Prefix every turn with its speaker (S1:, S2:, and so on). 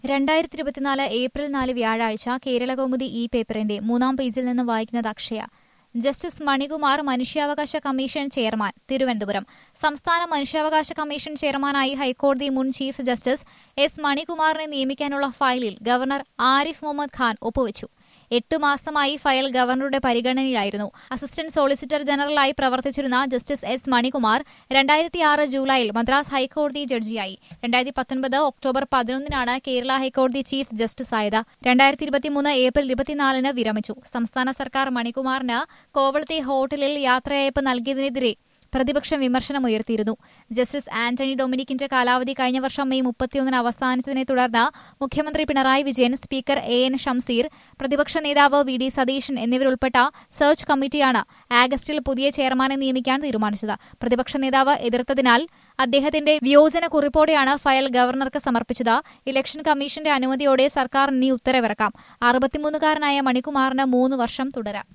S1: രണ്ടായിരത്തി ഇരുപത്തിനാല് ഏപ്രിൽ നാല് വ്യാഴാഴ്ച കേരളകൗമുദി ഈ പേപ്പറിന്റെ മൂന്നാം പേജിൽ നിന്ന് വായിക്കുന്നത് അക്ഷയ ജസ്റ്റിസ് മണികുമാർ മനുഷ്യാവകാശ കമ്മീഷൻ ചെയർമാൻ തിരുവനന്തപുരം സംസ്ഥാന മനുഷ്യാവകാശ കമ്മീഷൻ ചെയർമാനായി ഹൈക്കോടതി മുൻ ചീഫ് ജസ്റ്റിസ് എസ് മണികുമാറിനെ നിയമിക്കാനുള്ള ഫയലിൽ ഗവർണർ ആരിഫ് മുഹമ്മദ് ഖാൻ ഒപ്പുവച്ചു എട്ട് മാസമായി ഫയൽ ഗവർണറുടെ പരിഗണനയിലായിരുന്നു അസിസ്റ്റന്റ് സോളിസിറ്റർ ജനറലായി പ്രവർത്തിച്ചിരുന്ന ജസ്റ്റിസ് എസ് മണികുമാർ രണ്ടായിരത്തിയാറ് ജൂലൈയിൽ മദ്രാസ് ഹൈക്കോടതി ജഡ്ജിയായി രണ്ടായിരത്തി പത്തൊൻപത് ഒക്ടോബർ പതിനൊന്നിനാണ് കേരള ഹൈക്കോടതി ചീഫ് ജസ്റ്റിസ് ആയത് രണ്ടായിരത്തി ഇരുപത്തിമൂന്ന് ഏപ്രിൽ ഇരുപത്തിനാലിന് വിരമിച്ചു സംസ്ഥാന സർക്കാർ മണികുമാറിന് കോവളത്തെ ഹോട്ടലിൽ യാത്രയയപ്പ് നൽകിയതിനെതിരെ പ്രതിപക്ഷം വിമർശനമുയർത്തിയിരുന്നു ജസ്റ്റിസ് ആന്റണി ഡൊമിനിക്കിന്റെ കാലാവധി കഴിഞ്ഞ വർഷം മെയ് മുപ്പത്തിയൊന്നിന് അവസാനിച്ചതിനെ തുടർന്ന് മുഖ്യമന്ത്രി Pinarayi Vijayan speaker A N Shamseer പ്രതിപക്ഷ നേതാവ് വി ഡി സതീശൻ എന്നിവരുൾപ്പെട്ട സെർച്ച് കമ്മിറ്റിയാണ് ആഗസ്റ്റിൽ പുതിയ ചെയർമാനെ നിയമിക്കാൻ തീരുമാനിച്ചത് പ്രതിപക്ഷ നേതാവ് എതിർത്തതിനാൽ അദ്ദേഹത്തിന്റെ വിയോജന കുറിപ്പോടെയാണ് ഫയൽ ഗവർണർക്ക് സമർപ്പിച്ചത് ഇലക്ഷൻ കമ്മീഷന്റെ അനുമതിയോടെ സർക്കാർ ഇനി ഉത്തരവിറക്കാം അറുപത്തിമൂന്നുകാരനായ മണികുമാറിന് മൂന്ന് വർഷം തുടരാം